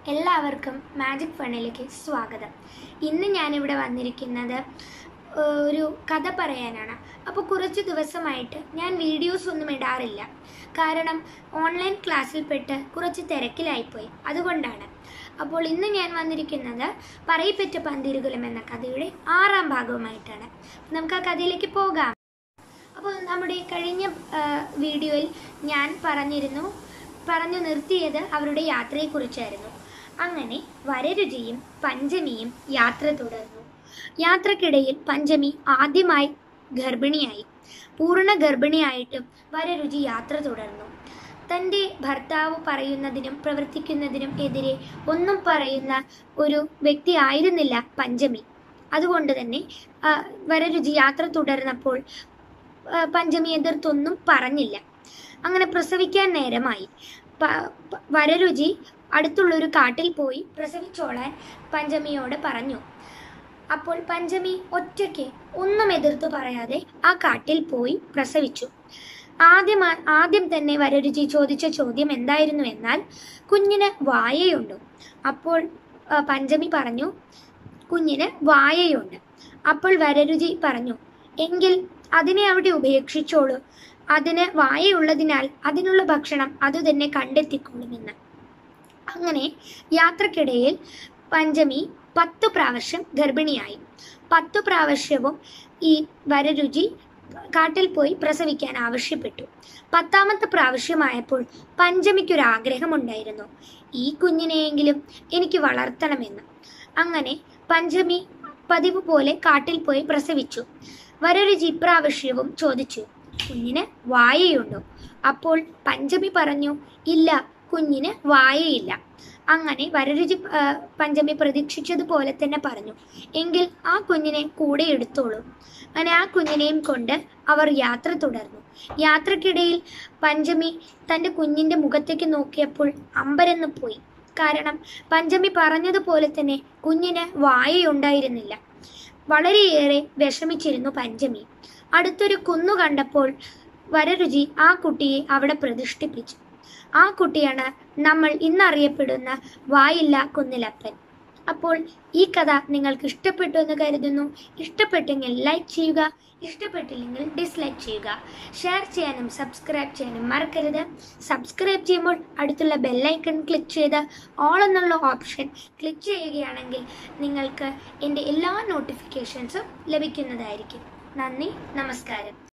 എല്ലാവർക്കും മാജിക് ഫണ്ണിലേക്ക് സ്വാഗതം ഇന്ന് ഞാനിവിടെ വന്നിരിക്കുന്നത് ഏഹ്, ഒരു കഥ പറയാനാണ് അപ്പോൾ കുറച്ച് ദിവസമായിട്ട് ഞാൻ വീഡിയോസ് ഒന്നും ഇടാറില്ല കാരണം ഓൺലൈൻ ക്ലാസ്സിൽപ്പെട്ട് കുറച്ച് തിരക്കിലായിപ്പോയി അതുകൊണ്ടാണ് അപ്പോൾ ഇന്ന് ഞാൻ വന്നിരിക്കുന്നത് പറയിപ്പറ്റ പന്തിരുകുലം എന്ന കഥയുടെ ആറാം ഭാഗവുമായിട്ടാണ് നമുക്ക് ആ കഥയിലേക്ക് പോകാം അപ്പോൾ നമ്മുടെ കഴിഞ്ഞ ആ, വീഡിയോയിൽ ഞാൻ പറഞ്ഞിരുന്നു പറഞ്ഞു നിർത്തിയത് അവരുടെ യാത്രയെക്കുറിച്ചായിരുന്നു അങ്ങനെ വരരുചിയും പഞ്ചമിയും യാത്ര തുടർന്നു യാത്രക്കിടയിൽ പഞ്ചമി ആദ്യമായി ഗർഭിണിയായി പൂർണ്ണ ഗർഭിണിയായിട്ടും വരരുചി യാത്ര തുടർന്നു തൻ്റെ ഭർത്താവ് പറയുന്നതിനും പ്രവർത്തിക്കുന്നതിനും എതിരെ ഒന്നും പറയുന്ന ഒരു വ്യക്തി ആയിരുന്നില്ല പഞ്ചമി അതുകൊണ്ട് തന്നെ ആ, വരരുചി യാത്ര തുടർന്നപ്പോൾ ആ, പഞ്ചമി എതിർത്തൊന്നും പറഞ്ഞില്ല അങ്ങനെ പ്രസവിക്കാൻ നേരമായി പ- പ- വരരുചി അടുത്തുള്ളൊരു കാട്ടിൽ പോയി പ്രസവിച്ചോളാൻ പഞ്ചമിയോട് പറഞ്ഞു അപ്പോൾ പഞ്ചമി ഒറ്റയ്ക്ക് ഒന്നും എതിർത്ത് പറയാതെ ആ കാട്ടിൽ പോയി പ്രസവിച്ചു ആദ്യം ആദ്യം തന്നെ വരരുചി ചോദിച്ച ചോദ്യം എന്തായിരുന്നു എന്നാൽ കുഞ്ഞിന് വായയുണ്ടോ അപ്പോൾ ആ, പഞ്ചമി പറഞ്ഞു കുഞ്ഞിന് വായയുണ്ട് അപ്പോൾ വരരുചി പറഞ്ഞു എങ്കിൽ അതിനെ അവിടെ ഉപേക്ഷിച്ചോളൂ അതിന് വായയുള്ളതിനാൽ അതിനുള്ള ഭക്ഷണം അതുതന്നെ കണ്ടെത്തിക്കൊള്ളുമെന്ന് അങ്ങനെ യാത്രക്കിടയിൽ പഞ്ചമി പത്തു പ്രാവശ്യം ഗർഭിണിയായി പത്തു പ്രാവശ്യവും ഈ വരരുചി കാട്ടിൽ പോയി പ്രസവിക്കാൻ ആവശ്യപ്പെട്ടു പത്താമത്തെ പ്രാവശ്യമായപ്പോൾ പഞ്ചമിക്കൊരു ആഗ്രഹമുണ്ടായിരുന്നു ഈ കുഞ്ഞിനെയെങ്കിലും എനിക്ക് വളർത്തണമെന്ന് അങ്ങനെ പഞ്ചമി പതിവ് പോലെ കാട്ടിൽ പോയി പ്രസവിച്ചു വരരുചി ഇപ്രാവശ്യവും ചോദിച്ചു കുഞ്ഞിന് വായയുണ്ടോ അപ്പോൾ പഞ്ചമി പറഞ്ഞു ഇല്ല കുഞ്ഞിന് വായയില്ല അങ്ങനെ വരരുചി ആ, പഞ്ചമി പ്രതീക്ഷിച്ചതുപോലെ തന്നെ പറഞ്ഞു എങ്കിൽ ആ കുഞ്ഞിനെ കൂടെ എടുത്തോളൂ അങ്ങനെ ആ കുഞ്ഞിനെയും കൊണ്ട് അവർ യാത്ര തുടർന്നു യാത്രക്കിടയിൽ പഞ്ചമി തൻ്റെ കുഞ്ഞിൻ്റെ മുഖത്തേക്ക് നോക്കിയപ്പോൾ അമ്പരന്ന് പോയി കാരണം പഞ്ചമി പറഞ്ഞതുപോലെ തന്നെ കുഞ്ഞിന് വായയുണ്ടായിരുന്നില്ല വളരെയേറെ വിഷമിച്ചിരുന്നു പഞ്ചമി അടുത്തൊരു കുന്നു കണ്ടപ്പോൾ വരരുചി ആ കുട്ടിയെ അവിടെ പ്രതിഷ്ഠിപ്പിച്ചു ആ കുട്ടിയാണ് നമ്മൾ ഇന്നറിയപ്പെടുന്ന വായില്ല കുന്നിലപ്പൻ അപ്പോൾ ഈ കഥ നിങ്ങൾക്ക് ഇഷ്ടപ്പെട്ടു എന്ന് കരുതുന്നു ഇഷ്ടപ്പെട്ടെങ്കിൽ ലൈക്ക് ചെയ്യുക ഇഷ്ടപ്പെട്ടില്ലെങ്കിൽ ഡിസ്ലൈക്ക് ചെയ്യുക ഷെയർ ചെയ്യാനും സബ്സ്ക്രൈബ് ചെയ്യാനും മറക്കരുത് സബ്സ്ക്രൈബ് ചെയ്യുമ്പോൾ അടുത്തുള്ള ബെല്ലൈക്കൺ ക്ലിക്ക് ചെയ്ത് ഓൾ എന്നുള്ള ഓപ്ഷൻ ക്ലിക്ക് ചെയ്യുകയാണെങ്കിൽ നിങ്ങൾക്ക് എൻ്റെ എല്ലാ നോട്ടിഫിക്കേഷൻസും ലഭിക്കുന്നതായിരിക്കും നന്ദി നമസ്കാരം